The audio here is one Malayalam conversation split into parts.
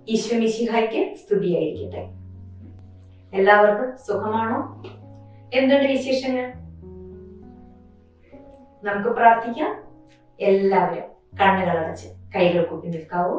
ഈശോ മിശിഹായ്ക്ക് സ്തുതിയായിരിക്കട്ടെ എല്ലാവർക്കും സുഖമാണോ എന്തുണ്ട് വിശേഷങ്ങൾ നമുക്ക് പ്രാർത്ഥിക്കാം എല്ലാവരും കണ്ണുകളടച്ച് കൈകൾ കൂട്ടി നിൽക്കാവൂ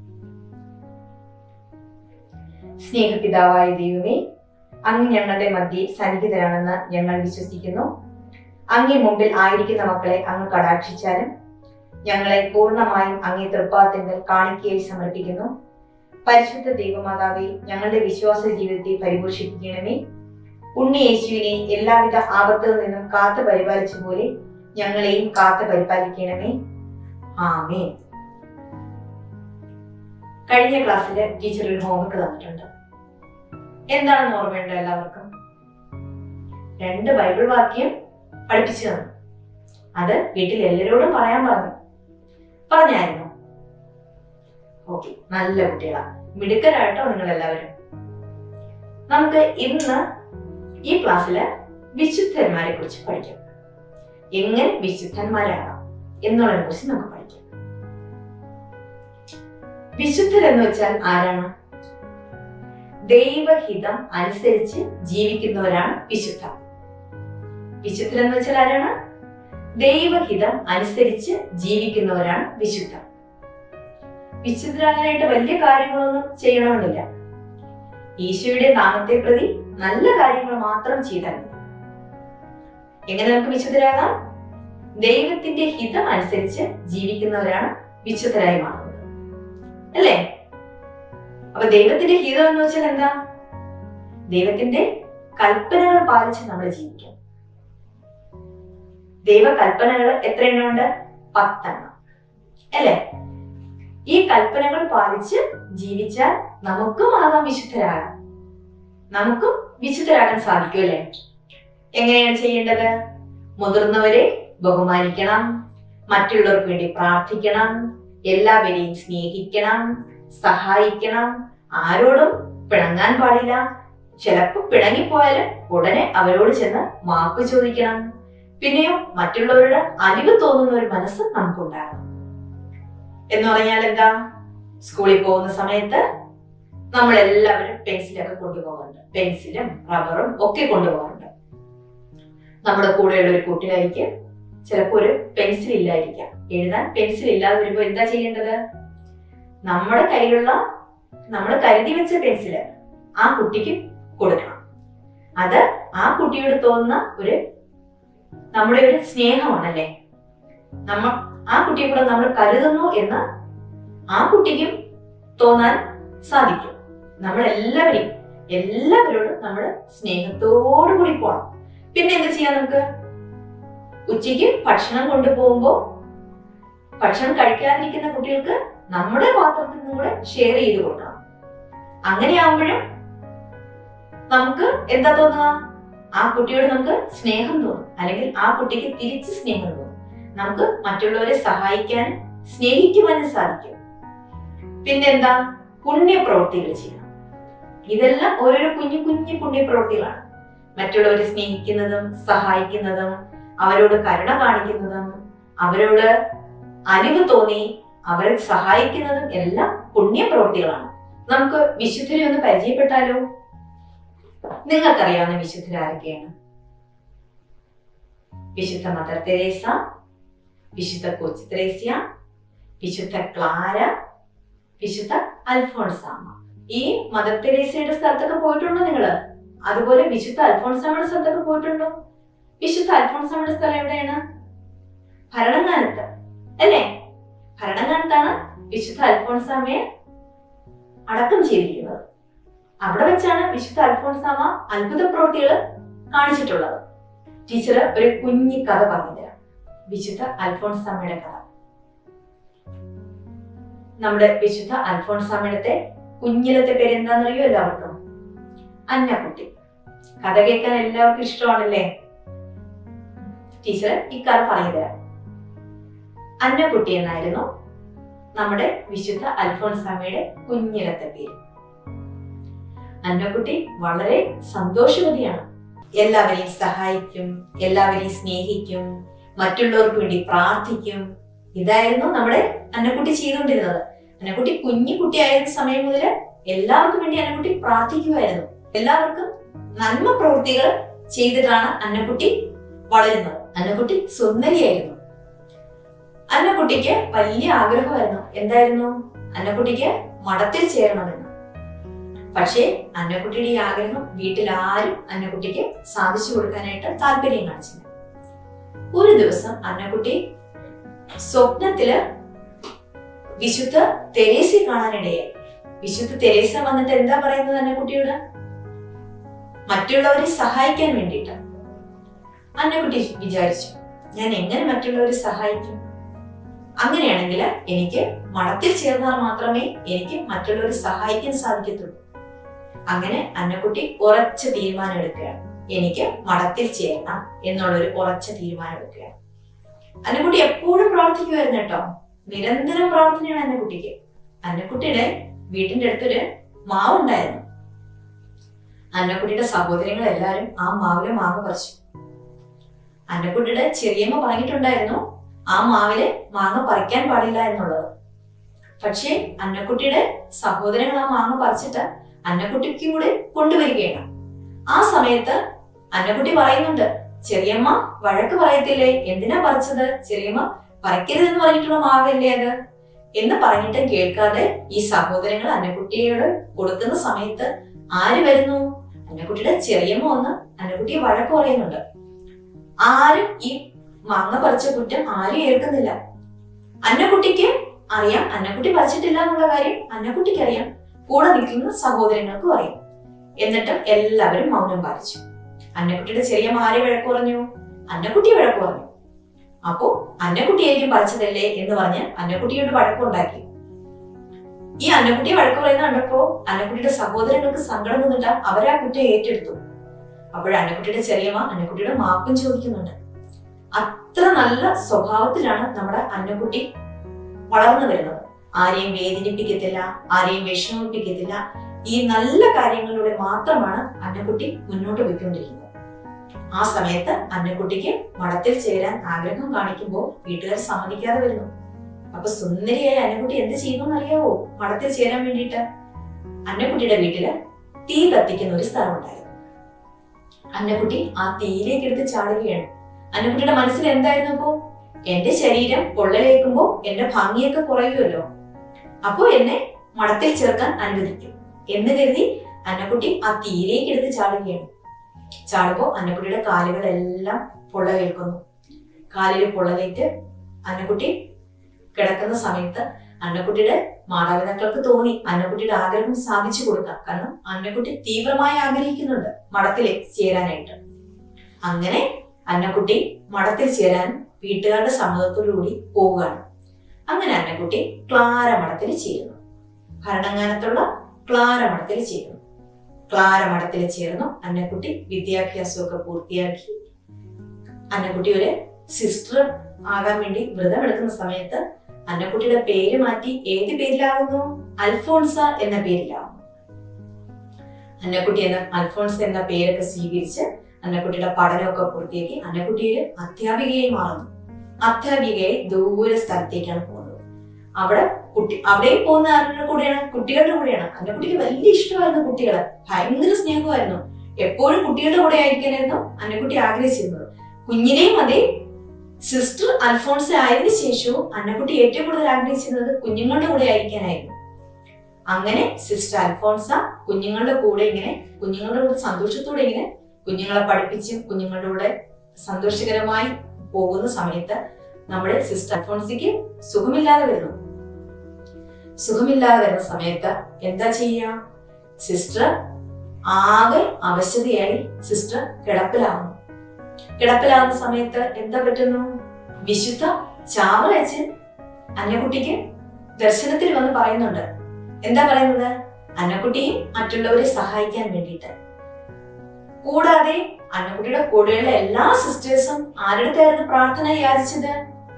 സ്നേഹപിതാവായ ദൈവമേ അങ്ങ് ഞങ്ങളുടെ മധ്യേ സന്നിഹിതരാണെന്ന് ഞങ്ങൾ വിശ്വസിക്കുന്നു അങ്ങേ മുമ്പിൽ ആയിരിക്കുന്ന മക്കളെ അങ്ങ് കടാക്ഷിച്ചാലും ഞങ്ങളെ പൂർണ്ണമായും അങ്ങേ തൃപ്പാത്തിങ്കൽ കാണിക്കയായി സമർപ്പിക്കുന്നു പരിശുദ്ധ ദൈവമാതാവെ ഞങ്ങളുടെ വിശ്വാസ ജീവിതത്തെ പരിപോഷിപ്പിക്കണമേ ഉണ്ണി യേശുവിനെ എല്ലാവിധ ആപത്തുകളിൽ നിന്നും കാത്തു പരിപാലിച്ച പോലെ ഞങ്ങളെയും കാത്തു പരിപാലിക്കണമേ ആമേ കഴിഞ്ഞ ക്ലാസ്സിൽ ടീച്ചർ ഒരു ഹോംവർക്ക് തന്നിട്ടുണ്ട് എന്താണെന്ന് ഓർമ്മയുണ്ടോ എല്ലാവർക്കും രണ്ട് ബൈബിൾ വാക്യം പഠിപ്പിച്ചു തന്നു അത് വീട്ടിൽ എല്ലാവരോടും പറയാൻ പറഞ്ഞു പറഞ്ഞായിരുന്നു ഓക്കെ നല്ല കുട്ടികളാ മിടുക്കരായിട്ടോ നിങ്ങൾ എല്ലാവരും നമുക്ക് ഇന്ന് ഈ ക്ലാസ്സില് വിശുദ്ധന്മാരെ കുറിച്ച് പഠിക്കാം എങ്ങനെ വിശുദ്ധന്മാരാകാം എന്നുള്ളതിനെ കുറിച്ച് നമുക്ക് പഠിക്കാം വിശുദ്ധർ എന്ന് വെച്ചാൽ ആരാണ് ദൈവഹിതം അനുസരിച്ച് ജീവിക്കുന്നവരാണ് വിശുദ്ധ വിശുദ്ധർ എന്ന് വെച്ചാൽ ആരാണ് ദൈവഹിതം അനുസരിച്ച് ജീവിക്കുന്നവരാണ് വിശുദ്ധ വിശുദ്ധരാകാനായിട്ട് വലിയ കാര്യങ്ങളൊന്നും ചെയ്യണമെന്നില്ല ഈശോയുടെ നാമത്തെ പ്രതി നല്ല കാര്യങ്ങൾ മാത്രം ചെയ്താൽ മതി എങ്ങനെ നമുക്ക് വിശുദ്ധരാകാം ദൈവത്തിന്റെ ഹിതം അനുസരിച്ച് ജീവിക്കുന്നവരാണ് വിശുദ്ധരായി മാറുന്നത് അല്ലേ അപ്പൊ ദൈവത്തിന്റെ ഹിതം എന്ന് വെച്ചാൽ എന്താ ദൈവത്തിന്റെ കൽപ്പനകൾ പാലിച്ച് നമ്മൾ ജീവിക്കാം ദൈവ കൽപ്പനകൾ എത്ര എണ്ണമുണ്ട് പത്തെണ്ണം അല്ലേ ഈ കൽപ്പനകൾ പാലിച്ച് ജീവിച്ചാൽ നമുക്കും ആകാം വിശുദ്ധരാകാം നമുക്കും വിശുദ്ധരാകാൻ സാധിക്കും അല്ലേ എങ്ങനെയാണ് ചെയ്യേണ്ടത് മുതിർന്നവരെ ബഹുമാനിക്കണം മറ്റുള്ളവർക്ക് വേണ്ടി പ്രാർത്ഥിക്കണം എല്ലാവരെയും സ്നേഹിക്കണം സഹായിക്കണം ആരോടും പിണങ്ങാൻ പാടില്ല ചിലപ്പോൾ പിണങ്ങിപ്പോയാലും ഉടനെ അവരോട് ചെന്ന് മാപ്പ് ചോദിക്കണം പിന്നെയോ മറ്റുള്ളവരുടെ അലിവ് തോന്നുന്ന ഒരു മനസ്സ് നമുക്കുണ്ടാകണം എന്ന് പറഞ്ഞാൽ എന്താ സ്കൂളിൽ പോകുന്ന സമയത്ത് നമ്മൾ എല്ലാവരും പെൻസിലൊക്കെ കൊണ്ടുപോകാറുണ്ട് പെൻസിലും റബ്ബറും ഒക്കെ കൊണ്ടുപോകാറുണ്ട് നമ്മുടെ കൂടെയുള്ള ഒരു കൂട്ടുകാരിക്ക് ചിലപ്പോൾ ഒരു പെൻസിൽ ഇല്ലായിരിക്കാം എഴുതാൻ പെൻസിൽ ഇല്ലാതെ വരുമ്പോൾ എന്താ ചെയ്യേണ്ടത് നമ്മുടെ കയ്യിലുള്ള നമ്മൾ കരുതി വെച്ച പെൻസില് ആ കുട്ടിക്ക് കൊടുക്കണം അത് ആ കുട്ടിയോട് തോന്നുന്ന ഒരു നമ്മുടെ ഒരു സ്നേഹമാണല്ലേ നമ്മ ആ കുട്ടിയെ കൂടെ നമ്മൾ കരുതുന്നു എന്ന് ആ കുട്ടിക്കും തോന്നാൻ സാധിക്കും നമ്മൾ എല്ലാവരെയും എല്ലാവരോടും നമ്മൾ സ്നേഹത്തോടു കൂടി പോകണം പിന്നെ എന്ത് ചെയ്യാം നമുക്ക് ഉച്ചയ്ക്ക് ഭക്ഷണം കൊണ്ടുപോകുമ്പോൾ ഭക്ഷണം കഴിക്കാതിരിക്കുന്ന കുട്ടികൾക്ക് നമ്മുടെ പാത്രത്തിൽ നിന്നും കൂടെ ഷെയർ ചെയ്ത് കൊടുക്കണം അങ്ങനെയാവുമ്പോഴും നമുക്ക് എന്താ തോന്നുക ആ കുട്ടിയോട് നമുക്ക് സ്നേഹം തോന്നും അല്ലെങ്കിൽ ആ കുട്ടിക്ക് തിരിച്ച് സ്നേഹം തോന്നും നമുക്ക് മറ്റുള്ളവരെ സഹായിക്കാനും സ്നേഹിക്കുവാനും സാധിക്കും പിന്നെന്താ പുണ്യപ്രവൃത്തികൾ ചെയ്യണം ഇതെല്ലാം ഓരോരോ കുഞ്ഞു കുഞ്ഞു പുണ്യപ്രവൃത്തികളാണ് മറ്റുള്ളവരെ സ്നേഹിക്കുന്നതും സഹായിക്കുന്നതും അവരോട് കരുണ കാണിക്കുന്നതും അവരോട് അലിവ് തോന്നി അവരെ സഹായിക്കുന്നതും എല്ലാം പുണ്യപ്രവൃത്തികളാണ് നമുക്ക് വിശുദ്ധരെ ഒന്ന് പരിചയപ്പെട്ടാലോ നിങ്ങൾക്കറിയാവുന്ന വിശുദ്ധർ ആരൊക്കെയാണ് വിശുദ്ധ മദർ തെരേസ വിശുദ്ധ കൊച്ചു ത്രേസ്യ വിശുദ്ധ ക്ലാര വിശുദ്ധ അൽഫോൺസാമ്മ ഈ മദർ തെരേസയുടെ സ്ഥലത്തൊക്കെ പോയിട്ടുണ്ടോ നിങ്ങള് അതുപോലെ വിശുദ്ധ അൽഫോൺസാമ്മയുടെ സ്ഥലത്തൊക്കെ പോയിട്ടുണ്ടോ വിശുദ്ധ അൽഫോൺസാമ്മയുടെ സ്ഥലം എവിടെയാണ് ഭരണങ്ങാനത്ത് അല്ലേ ഭരണങ്ങാനത്താണ് വിശുദ്ധ അൽഫോൺസാമ്മയെ അടക്കം ചെയ്തിരിക്കുന്നത് അവിടെ വെച്ചാണ് വിശുദ്ധ അൽഫോൺസാമ അത്ഭുത പ്രവൃത്തികൾ കാണിച്ചിട്ടുള്ളത് ടീച്ചർ ഒരു കുഞ്ഞി കഥ പറഞ്ഞുതരാം വിശുദ്ധ അൽഫോൺസാമയുടെ കഥ നമ്മുടെ വിശുദ്ധ അൽഫോൺസാമയുടെ കുഞ്ഞിലത്തെ പേര് എന്താണെന്നറിയോ എല്ലാവർക്കും അന്നക്കുട്ടി കഥ കേൾക്കാൻ എല്ലാവർക്കും ഇഷ്ടമാണല്ലേ ടീച്ചർ ഈ കഥ പറഞ്ഞു തരാം അന്നക്കുട്ടി എന്നായിരുന്നു നമ്മുടെ വിശുദ്ധ അൽഫോൺസാമയുടെ കുഞ്ഞിലത്തെ പേര് അന്നക്കുട്ടി വളരെ സന്തോഷവതിയാണ് എല്ലാവരെയും സഹായിക്കും എല്ലാവരെയും സ്നേഹിക്കും മറ്റുള്ളവർക്ക് വേണ്ടി പ്രാർത്ഥിക്കും ഇതായിരുന്നു നമ്മുടെ അന്നക്കുട്ടി ചെയ്തുകൊണ്ടിരുന്നത് അന്നക്കുട്ടി കുഞ്ഞു കുട്ടിയായിരുന്ന സമയം മുതൽ എല്ലാവർക്കും വേണ്ടി അന്നക്കുട്ടി പ്രാർത്ഥിക്കുമായിരുന്നു എല്ലാവർക്കും നന്മ പ്രവൃത്തികൾ ചെയ്തിട്ടാണ് അന്നക്കുട്ടി വളരുന്നത് അന്നക്കുട്ടി സുന്ദരിയായിരുന്നു അന്നക്കുട്ടിക്ക് വലിയ ആഗ്രഹമായിരുന്നു എന്തായിരുന്നു അന്നക്കുട്ടിക്ക് മഠത്തിൽ ചേരണമെന്ന് പക്ഷേ അന്നക്കുട്ടിയുടെ ഈ ആഗ്രഹം വീട്ടിൽ ആരും അന്നക്കുട്ടിക്ക് സാധിച്ചു കൊടുക്കാനായിട്ട് താല്പര്യം കാണിച്ചില്ല ഒരു ദിവസം അന്നക്കുട്ടി സ്വപ്നത്തില് വിശുദ്ധ തെരേസി കാണാനിടയായി വിശുദ്ധ തെരേസ വന്നിട്ട് എന്താ പറയുന്നത് അന്നക്കുട്ടിയോട് മറ്റുള്ളവരെ സഹായിക്കാൻ വേണ്ടിയിട്ട് അന്നക്കുട്ടി വിചാരിച്ചു ഞാൻ എങ്ങനെ മറ്റുള്ളവരെ സഹായിക്കും അങ്ങനെയാണെങ്കിൽ എനിക്ക് മഠത്തിൽ ചേർന്നാൽ മാത്രമേ എനിക്ക് മറ്റുള്ളവരെ സഹായിക്കാൻ സാധിക്കത്തുള്ളൂ അങ്ങനെ അന്നക്കുട്ടി ഉറച്ച തീരുമാനം എടുക്കുകയാണ് എനിക്ക് മഠത്തിൽ ചേരണം എന്നുള്ളൊരു ഉറച്ച തീരുമാനം എടുക്കുകയാണ് അന്നക്കുട്ടി എപ്പോഴും പ്രാർത്ഥിക്കുമായിരുന്നു കേട്ടോ നിരന്തരം പ്രാർത്ഥനയാണ് അന്നക്കുട്ടിക്ക് അന്നക്കുട്ടിയുടെ വീട്ടിന്റെ അടുത്തൊരു മാവുണ്ടായിരുന്നു അന്നക്കുട്ടിയുടെ സഹോദരങ്ങൾ എല്ലാവരും ആ മാവിലെ മാവ് പറിച്ചു അന്നക്കുട്ടിയുടെ ചെറിയമ്മ പറഞ്ഞിട്ടുണ്ടായിരുന്നു ആ മാവിലെ മാങ്ങ പറിക്കാൻ പാടില്ല എന്നുള്ളത് പക്ഷേ അന്നക്കുട്ടിയുടെ സഹോദരങ്ങൾ ആ മാങ്ങ പറിച്ചിട്ട് അന്നക്കുട്ടിക്കും കൂടെ കൊണ്ടുവരികയാണ് ആ സമയത്ത് അന്നക്കുട്ടി പറയുന്നുണ്ട് ചെറിയമ്മ വഴക്ക് പറയത്തില്ലേ എന്തിനാ പറിച്ചത് ചെറിയമ്മ പറിക്കരുതെന്ന് പറഞ്ഞിട്ടുള്ള മാവല്ലേ അത് എന്ന് പറഞ്ഞിട്ട് കേൾക്കാതെ ഈ സഹോദരങ്ങൾ അന്നക്കുട്ടിയോട് കൊടുക്കുന്ന സമയത്ത് ആര് വരുന്നു അന്നക്കുട്ടിയുടെ ചെറിയമ്മ വന്ന് അന്നക്കുട്ടിയെ വഴക്ക് പറയുന്നുണ്ട് ആരും ഈ മാങ്ങ പറിച്ച കുറ്റം ആരും ഏൽക്കുന്നില്ല അന്നക്കുട്ടിക്ക് അറിയാം അന്നക്കുട്ടി പറിച്ചിട്ടില്ല എന്നുള്ള കാര്യം അന്നക്കുട്ടിക്ക് അറിയാം കൂടെ നിൽക്കുന്ന സഹോദരങ്ങൾക്കും അറിയാം എന്നിട്ടും എല്ലാവരും മൗനം പാലിച്ചു അന്നക്കുട്ടിയുടെ ചെറിയ ആരെ വഴക്ക് പറഞ്ഞു അന്നക്കുട്ടിയെ വഴക്ക് പറഞ്ഞു അപ്പോ അന്നക്കുട്ടിയായിരിക്കും പറിച്ചതല്ലേ എന്ന് പറഞ്ഞ് അന്നക്കുട്ടിയോട് വഴക്കുണ്ടാക്കി ഈ അന്നക്കുട്ടിയെ വഴക്ക് പറയുന്ന കണ്ടപ്പോ അന്നക്കുട്ടിയുടെ സഹോദരങ്ങൾക്ക് സങ്കടം വന്നിട്ട് അവരാ കുറ്റം ഏറ്റെടുത്തു അപ്പോൾ അന്നക്കുട്ടിയുടെ ചെറിയമ്മ അന്നക്കുട്ടിയുടെ മാപ്പും ചോദിക്കുന്നുണ്ട് അത്ര നല്ല സ്വഭാവത്തിലാണ് നമ്മുടെ അന്നക്കുട്ടി വളർന്നു വരുന്നത് ആരെയും വേദനിപ്പിക്കത്തില്ല ആരെയും വിഷമിപ്പിക്കത്തില്ല ഈ നല്ല കാര്യങ്ങളിലൂടെ മാത്രമാണ് അന്നക്കുട്ടി മുന്നോട്ട് പോയിക്കൊണ്ടിരിക്കുന്നത് ആ സമയത്ത് അന്നക്കുട്ടിക്ക് മഠത്തിൽ ചേരാൻ ആഗ്രഹം കാണിക്കുമ്പോൾ വീട്ടുകാർ സമ്മതിക്കാതെ വരുന്നു അപ്പൊ സുന്ദരിയായ അന്നക്കുട്ടി എന്ത് ചെയ്യുന്നു അറിയാവോ മഠത്തിൽ ചേരാൻ വേണ്ടിയിട്ട് അന്നക്കുട്ടിയുടെ വീട്ടില് തീ കത്തിക്കുന്ന ഒരു സ്ഥലം ഉണ്ടായിരുന്നു അന്നക്കുട്ടി ആ തീയിലേക്ക് എടുത്ത് ചാടുകയാണ് അന്നക്കുട്ടിയുടെ മനസ്സിൽ എന്തായിരുന്നു അപ്പോ എന്റെ ശരീരം പൊള്ളലേക്കുമ്പോ എന്റെ ഭംഗിയൊക്കെ കുറയുമല്ലോ അപ്പോ എന്നെ മഠത്തിൽ ചേർക്കാൻ അനുവദിക്കും എന്ന് കരുതി അന്നക്കുട്ടി ആ തീയിലേക്ക് എടുത്ത് ചാടുകയാണ് ചാടുമ്പോ അന്നക്കുട്ടിയുടെ കാലുകളെല്ലാം പൊള്ളലേൽക്കുന്നു കാലിൽ പൊള്ളലേറ്റ് അന്നക്കുട്ടി കിടക്കുന്ന സമയത്ത് അന്നക്കുട്ടിയുടെ മാതാപിതാക്കൾക്ക് തോന്നി അന്നക്കുട്ടിയുടെ ആഗ്രഹം സാധിച്ചു കൊടുക്കാം കാരണം അന്നക്കുട്ടി തീവ്രമായി ആഗ്രഹിക്കുന്നുണ്ട് മഠത്തിലെ ചേരാനായിട്ട് അങ്ങനെ അന്നക്കുട്ടി മഠത്തിൽ ചേരാൻ വീട്ടുകാരുടെ സമ്മതത്തോടുകൂടി പോവുകയാണ് അങ്ങനെ അന്നക്കുട്ടി ക്ലാര മഠത്തിൽ ചേരുന്നു ഭരണങ്ങാനത്തുള്ള ക്ലാര മഠത്തിൽ ചേരുന്നു ക്ലാര മഠത്തിൽ ചേർന്നു അന്നക്കുട്ടി വിദ്യാഭ്യാസമൊക്കെ പൂർത്തിയാക്കി അന്നക്കുട്ടി ഒരു സിസ്റ്റർ ആകാൻ വേണ്ടി വ്രതം എടുക്കുന്ന സമയത്ത് അന്നക്കുട്ടിയുടെ പേര് മാറ്റി ഏത് പേരിലാകുന്നു അൽഫോൺസ എന്ന പേരിലാകുന്നു അന്നക്കുട്ടി എന്ന അൽഫോൺസ് എന്ന പേരൊക്കെ സ്വീകരിച്ച് അന്നക്കുട്ടിയുടെ പഠനമൊക്കെ പൂർത്തിയാക്കി അന്നക്കുട്ടി ഒരു അധ്യാപികയായി മാറുന്നു അധ്യാപികയെ ദൂര സ്ഥലത്തേക്കാണ് പോകുന്നത് അവിടെ കുട്ടി അവിടെ പോകുന്ന ആരുടെ കൂടെയാണ് കുട്ടികളുടെ കൂടെയാണ് അന്നക്കുട്ടിക്ക് വലിയ ഇഷ്ടമായിരുന്നു കുട്ടികളെ ഭയങ്കര സ്നേഹമായിരുന്നു എപ്പോഴും കുട്ടികളുടെ കൂടെ ആയിരിക്കാനായിരുന്നു അന്നക്കുട്ടി ആഗ്രഹിച്ചിരുന്നത് കുഞ്ഞിനെയും അതേ സിസ്റ്റർ അൽഫോൺസ ആയതിനു ശേഷവും അന്നക്കുട്ടി ഏറ്റവും കൂടുതൽ ആഗ്രഹിച്ചിരുന്നത് കുഞ്ഞുങ്ങളുടെ കൂടെ ആയിരിക്കാനായിരുന്നു അങ്ങനെ സിസ്റ്റർ അൽഫോൺസ കുഞ്ഞുങ്ങളുടെ കൂടെ ഇങ്ങനെ കുഞ്ഞുങ്ങളുടെ കൂടെ സന്തോഷത്തോടെ ഇങ്ങനെ കുഞ്ഞുങ്ങളെ പഠിപ്പിച്ചും കുഞ്ഞുങ്ങളുടെ കൂടെ സന്തോഷകരമായി പോകുന്ന സമയത്ത് നമ്മുടെ സിസ്റ്റർ അൽഫോൺസിക്ക് സുഖമില്ലാതെ വരുന്നു സുഖമില്ലാതെ വരുന്ന സമയത്ത് എന്താ ചെയ്യുക സിസ്റ്റർ ആകെ അവശതയായി സിസ്റ്റർ കിടപ്പിലാവുന്നു കിടപ്പിലാവുന്ന സമയത്ത് എന്താ പറ്റുന്നു വിശുദ്ധ ചാവറച്ചൻ അന്നക്കുട്ടിക്ക് ദർശനത്തിൽ വന്ന് പറയുന്നുണ്ട് എന്താ പറയുന്നത് അന്നക്കുട്ടിയും മറ്റുള്ളവരെ സഹായിക്കാൻ വേണ്ടിയിട്ട് കൂടാതെ അന്നക്കുട്ടിയുടെ കൂടെയുള്ള എല്ലാ സിസ്റ്റേഴ്സും ആരുടെ പ്രാർത്ഥന യാചിച്ചത്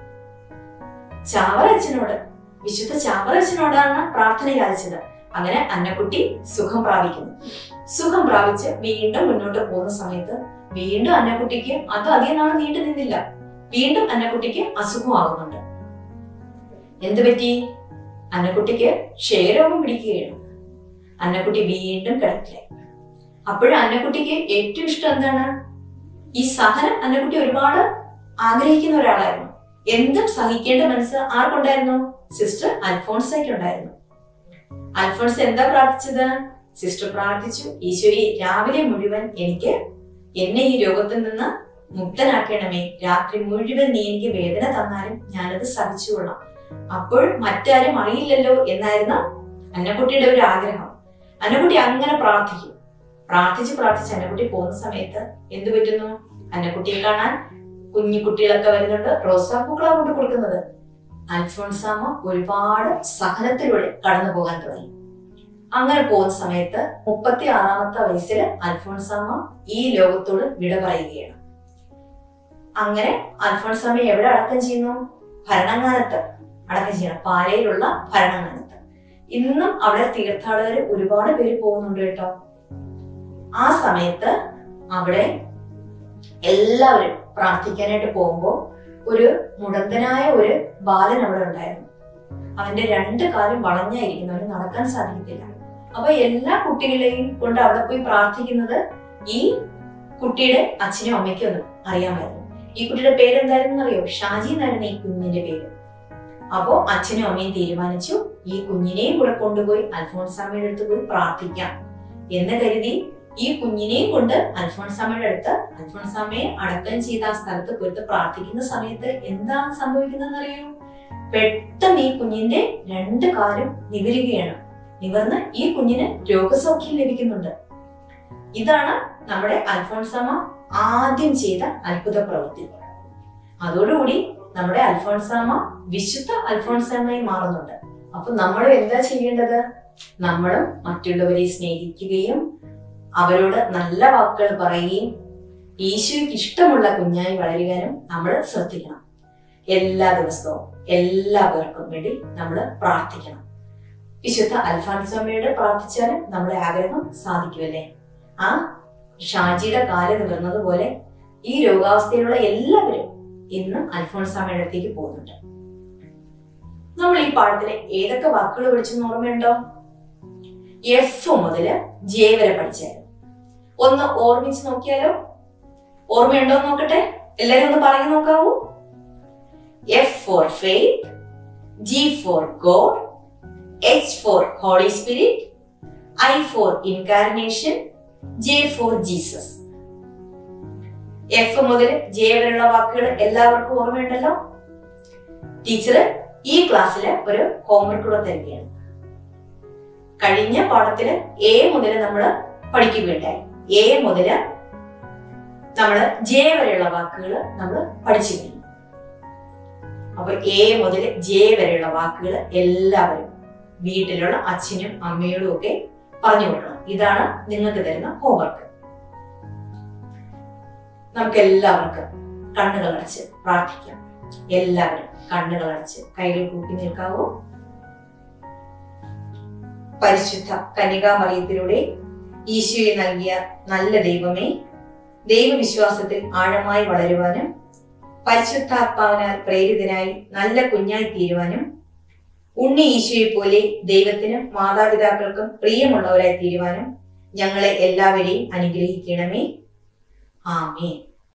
ചാവറച്ചനോട് വിശുദ്ധ ചാവറച്ചനോടാണ് പ്രാർത്ഥന യാചിച്ചത് അങ്ങനെ അന്നക്കുട്ടി സുഖം പ്രാപിക്കുന്നു സുഖം പ്രാപിച്ച് വീണ്ടും മുന്നോട്ട് പോകുന്ന സമയത്ത് വീണ്ടും അന്നക്കുട്ടിക്ക് അത് അധികം നാൾ നീണ്ടു നിന്നില്ല വീണ്ടും അന്നക്കുട്ടിക്ക് അസുഖമാകുന്നുണ്ട് എന്ത് പറ്റി അന്നക്കുട്ടിക്ക് ക്ഷയരോഗം പിടിക്കുകയാണ് അന്നക്കുട്ടി വീണ്ടും കിടക്കിലായി അപ്പോഴും അന്നക്കുട്ടിക്ക് ഏറ്റവും ഇഷ്ടം എന്താണ് ഈ സഹനം അന്നക്കുട്ടി ഒരുപാട് ആഗ്രഹിക്കുന്ന ഒരാളായിരുന്നു എന്തും സഹിക്കേണ്ട മനസ്സ് ആർക്കുണ്ടായിരുന്നു സിസ്റ്റർ അൽഫോൺസയ്ക്ക് ഉണ്ടായിരുന്നു അൽഫോൺസ് എന്താ പ്രാർത്ഥിച്ചത് സിസ്റ്റർ പ്രാർത്ഥിച്ചു ഈശ്വരി രാവിലെ മുഴുവൻ എനിക്ക് എന്നെ ഈ രോഗത്തിൽ നിന്ന് മുക്തനാക്കണമേ രാത്രി മുഴുവൻ നീ എനിക്ക് വേദന തന്നാലും ഞാനത് സഹിച്ചുകൊള്ളാം അപ്പോൾ മറ്റാരും അറിയില്ലല്ലോ എന്നായിരുന്നു അന്നക്കുട്ടിയുടെ ഒരു ആഗ്രഹം അന്നക്കുട്ടി അങ്ങനെ പ്രാർത്ഥിക്കും പ്രാർത്ഥിച്ച് പ്രാർത്ഥിച്ച് അന്നക്കുട്ടി പോകുന്ന സമയത്ത് എന്ത് പറ്റുന്നു അന്നക്കുട്ടിയെ കാണാൻ കുഞ്ഞു കുട്ടികളൊക്കെ വരുന്നുണ്ട് റോസാപ്പൂക്കളാണ് കൊണ്ട് കൊടുക്കുന്നത് അൽഫോൺസാമ ഒരുപാട് സഹനത്തിലൂടെ കടന്നു പോകാൻ തുടങ്ങി അങ്ങനെ പോകുന്ന സമയത്ത് മുപ്പത്തി ആറാമത്തെ വയസ്സിൽ അൽഫോൺസാമ ഈ ലോകത്തോട് വിട പറയുകയാണ് അങ്ങനെ അൽഫോൺസാമയെ എവിടെ അടക്കം ചെയ്യുന്നു ഭരണങ്ങാനത്ത് അടക്കം ചെയ്യണം പാലയിലുള്ള ഭരണങ്ങാനത്ത് ഇന്നും അവിടെ തീർത്ഥാടകർ ഒരുപാട് പേര് പോകുന്നുണ്ട് കേട്ടോ ആ സമയത്ത് അവിടെ എല്ലാവരും പ്രാർത്ഥിക്കാനായിട്ട് പോകുമ്പോൾ ഒരു മുടന്തനായ ഒരു ബാലൻ അവിടെ ഉണ്ടായിരുന്നു അവന്റെ രണ്ട് കാലും വളഞ്ഞായിരിക്കുന്നു അവന് നടക്കാൻ സാധിക്കത്തില്ല അപ്പൊ എല്ലാ കുട്ടികളെയും കൊണ്ട് അവിടെ പോയി പ്രാർത്ഥിക്കുന്നത് ഈ കുട്ടിയുടെ അച്ഛനും അമ്മയ്ക്കും ഒന്നും അറിയാമായിരുന്നു ഈ കുട്ടിയുടെ പേരെന്തായിരുന്നു അറിയോ ഷാജി എന്നായിരുന്നു ഈ കുഞ്ഞിന്റെ പേര് അപ്പോ അച്ഛനും അമ്മയും തീരുമാനിച്ചു ഈ കുഞ്ഞിനെയും കൂടെ കൊണ്ടുപോയി അൽഫോൺസാമ്മയുടെ അടുത്ത് പോയി പ്രാർത്ഥിക്കാം എന്ന് കരുതി ഈ കുഞ്ഞിനെയും കൊണ്ട് അൽഫോൺസാമ്മയുടെ അടുത്ത് അൽഫോൺസാമ്മയെ അടക്കം ചെയ്ത ആ സ്ഥലത്ത് പോയിട്ട് പ്രാർത്ഥിക്കുന്ന സമയത്ത് എന്താണ് സംഭവിക്കുന്നതെന്ന് അറിയോ പെട്ടെന്ന് ഈ കുഞ്ഞിന്റെ രണ്ട് കാലും നിവരുകയാണ് നിവർന്ന് ഈ കുഞ്ഞിന് രോഗസൗഖ്യം ലഭിക്കുന്നുണ്ട് ഇതാണ് നമ്മുടെ അൽഫോൺസാമ്മ ആദ്യം ചെയ്ത അത്ഭുത പ്രവൃത്തി അതോടുകൂടി നമ്മുടെ അൽഫോൺസാമ്മ വിശുദ്ധ അൽഫോൺസാമ്മയായി മാറുന്നുണ്ട് അപ്പൊ നമ്മൾ എന്താ ചെയ്യേണ്ടത് നമ്മളും മറ്റുള്ളവരെ സ്നേഹിക്കുകയും അവരോട് നല്ല വാക്കുകൾ പറയുകയും ഈശോയ്ക്ക് ഇഷ്ടമുള്ള കുഞ്ഞായി വളരുവാനും നമ്മൾ ശ്രദ്ധിക്കണം എല്ലാ ദിവസവും എല്ലാ പേർക്കും വേണ്ടി നമ്മൾ പ്രാർത്ഥിക്കണം വിശുദ്ധ അൽഫാൻസ്വാമിയോട് പ്രാർത്ഥിച്ചാലും നമ്മുടെ ആഗ്രഹം സാധിക്കുമല്ലേ ആ ഷാജിയുടെ കാല് നിവർന്നതുപോലെ ഈ രോഗാവസ്ഥയിലുള്ള എല്ലാവരും ഇന്നും അൽഫോൺസാമയുടെ അടുത്തേക്ക് പോകുന്നുണ്ട് നമ്മൾ ഈ പാഠത്തിലെ ഏതൊക്കെ വാക്കുകൾ പഠിച്ചെന്ന് ഓർമ്മയുണ്ടോ എഫ് മുതല് ജെ വരെ പഠിച്ചായിരുന്നു ഒന്ന് ഓർമ്മിച്ച് നോക്കിയാലോ ഓർമ്മയുണ്ടോ എന്ന് നോക്കട്ടെ എല്ലാരും ഒന്ന് പറഞ്ഞു നോക്കാവൂ F for faith G for God H for holy spirit I for incarnation J for Jesus F മുതൽ ജെ വരെയുള്ള വാക്കുകൾ എല്ലാവർക്കും ഓർമ്മയുണ്ടല്ലോ ടീച്ചർ ഈ ക്ലാസ്സിൽ ഒരു ഹോംവർക്ക് കൂടെ തരികയാണ് കഴിഞ്ഞ പാഠത്തില് എ മുതൽ നമ്മൾ പഠിക്കുകയുണ്ടായി എ മുതൽ നമ്മൾ ജെ വരെയുള്ള വാക്കുകൾ നമ്മൾ പഠിച്ചു കഴിഞ്ഞു അപ്പൊ എ മുതൽ ജെ വരെയുള്ള വാക്കുകൾ എല്ലാവരും വീട്ടിലുള്ള അച്ഛനും അമ്മയോടും ഒക്കെ പറഞ്ഞു കൊടുക്കണം ഇതാണ് നിങ്ങൾക്ക് തരുന്ന ഹോംവർക്ക് നമുക്ക് എല്ലാവർക്കും കണ്ണുകൾ അടച്ച് പ്രാർത്ഥിക്കാം എല്ലാവരും കണ്ണുകൾ അടച്ച് കൈകൾ കൂപ്പി നിൽക്കാവോ പരിശുദ്ധ കന്യകാമറിയത്തിലൂടെ ഈശോയെ നൽകിയ നല്ല ദൈവമേ ദൈവവിശ്വാസത്തിൽ ആഴമായി വളരുവാനും പരിശുദ്ധാത്മാവിനാൽ പ്രേരിതനായി നല്ല കുഞ്ഞായി തീരുവാനും ഉണ്ണി ഈശോയെ പോലെ ദൈവത്തിനും മാതാപിതാക്കൾക്കും പ്രിയമുള്ളവരായി തീരുവാനും ഞങ്ങളെ എല്ലാവരെയും അനുഗ്രഹിക്കണമേ ആമേൻ